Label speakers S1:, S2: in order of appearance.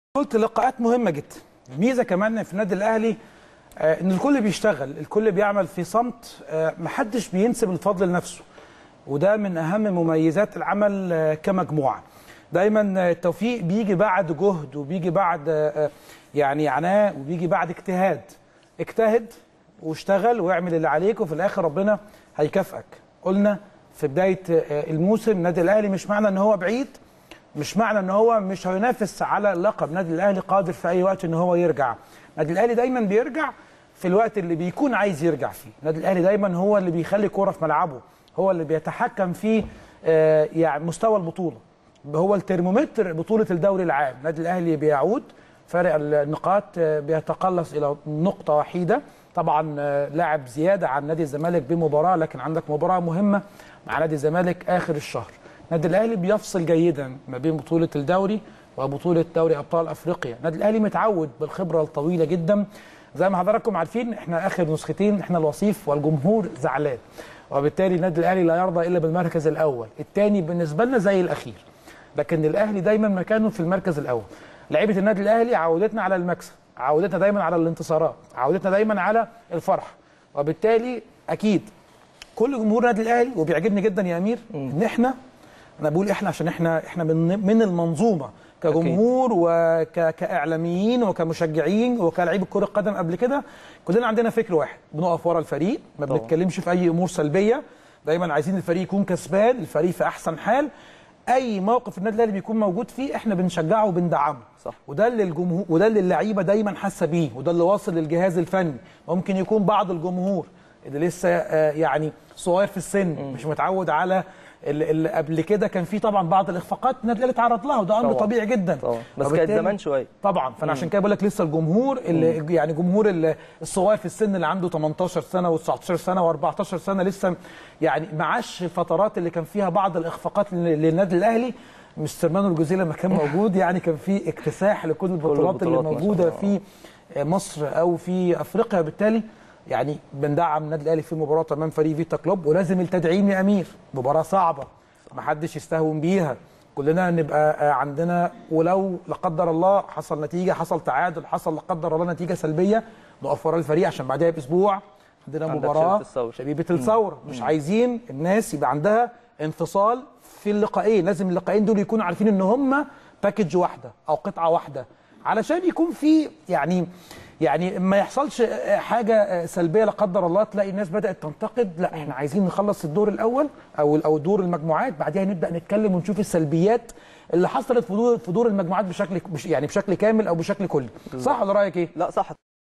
S1: قلت لقاءات مهمه جدا الميزه كمان في النادي الاهلي آه، ان الكل بيشتغل الكل بيعمل في صمت آه، محدش بينسب الفضل لنفسه وده من اهم مميزات العمل آه، كمجموعه دايما آه، التوفيق بيجي بعد جهد وبيجي بعد آه، آه، يعني عناء وبيجي بعد اجتهاد اجتهد واشتغل واعمل اللي عليك وفي الاخر ربنا هيكافئك قلنا في بدايه آه، الموسم النادي الاهلي مش معنى ان هو بعيد مش معنى ان هو مش هينافس على اللقب النادي الاهلي قادر في اي وقت ان هو يرجع النادي الاهلي دايما بيرجع في الوقت اللي بيكون عايز يرجع فيه النادي الاهلي دايما هو اللي بيخلي كوره في ملعبه هو اللي بيتحكم في آه، يعني مستوى البطوله هو الترمومتر بطوله الدوري العام النادي الاهلي بيعود فارق النقاط آه، بيتقلص الى نقطه وحيده طبعا آه، لاعب زياده عن نادي الزمالك بمباراه لكن عندك مباراه مهمه مع نادي الزمالك اخر الشهر النادي الاهلي بيفصل جيدا ما بين بطوله الدوري وبطوله دوري ابطال افريقيا النادي الاهلي متعود بالخبره الطويله جدا زي ما حضراتكم عارفين احنا اخر نسختين احنا الوصيف والجمهور زعلان وبالتالي النادي الاهلي لا يرضى الا بالمركز الاول الثاني بالنسبه لنا زي الاخير لكن الاهلي دايما مكانه في المركز الاول لعيبه النادي الاهلي عودتنا على المكسب عودتنا دايما على الانتصارات عودتنا دايما على الفرح وبالتالي اكيد كل جمهور النادي الاهلي وبيعجبني جدا يا امير ان احنا انا بقول احنا عشان احنا احنا من من المنظومه كجمهور وكاعلاميين وكمشجعين وكلاعيبه كره قدم قبل كده كلنا عندنا فكر واحد بنقف ورا الفريق ما
S2: طبعا.
S1: بنتكلمش في اي امور سلبيه دايما عايزين الفريق يكون كسبان الفريق في احسن حال اي موقف النادي الاهلي بيكون موجود فيه احنا بنشجعه وبندعمه
S2: صح.
S1: وده اللي الجمهور وده اللي اللعيبه دايما حاسه بيه وده اللي واصل للجهاز الفني ممكن يكون بعض الجمهور اللي لسه آه، يعني صغير في السن مش متعود على اللي اللي قبل كده كان في طبعا بعض الاخفاقات النادي الاهلي اتعرض لها وده امر
S2: طبعا.
S1: طبيعي جدا
S2: طبعا. بس كانت
S1: وبالتالي-
S2: زمان شوية.
S1: طبعا فانا عشان كده بقول لك لسه الجمهور اللي يعني جمهور ال- الصغير في السن اللي عنده 18 سنه و19 سنه و14 سنه لسه يعني معاش الفترات اللي كان فيها بعض الاخفاقات لل- للنادي الاهلي مستر مانويل جوزيه لما كان موجود يعني كان في اكتساح لكل البطولات اللي
S2: البطولات ما شاء
S1: موجوده
S2: الله.
S1: في مصر او في افريقيا بالتالي يعني بندعم النادي الاهلي في مباراه امام فريق فيتا كلوب ولازم التدعيم يا امير مباراه صعبه ما حدش يستهون بيها كلنا نبقى آه، عندنا ولو لا قدر الله حصل نتيجه حصل تعادل حصل لا قدر الله نتيجه سلبيه نقف ورا الفريق عشان بعدها باسبوع عندنا
S2: عندك
S1: مباراه
S2: شبيبة الثورة.
S1: شبيبه الثوره مش عايزين الناس يبقى عندها انفصال في اللقاءين لازم اللقاءين دول يكونوا عارفين ان هم باكج واحده او قطعه واحده علشان يكون في يعني يعني ما يحصلش حاجه سلبيه لا قدر الله تلاقي الناس بدات تنتقد لا احنا عايزين نخلص الدور الاول او او دور المجموعات بعدها نبدا نتكلم ونشوف السلبيات اللي حصلت في دور في دور المجموعات بشكل بش- يعني بشكل كامل او بشكل كلي صح ولا رايك ايه
S2: لا صح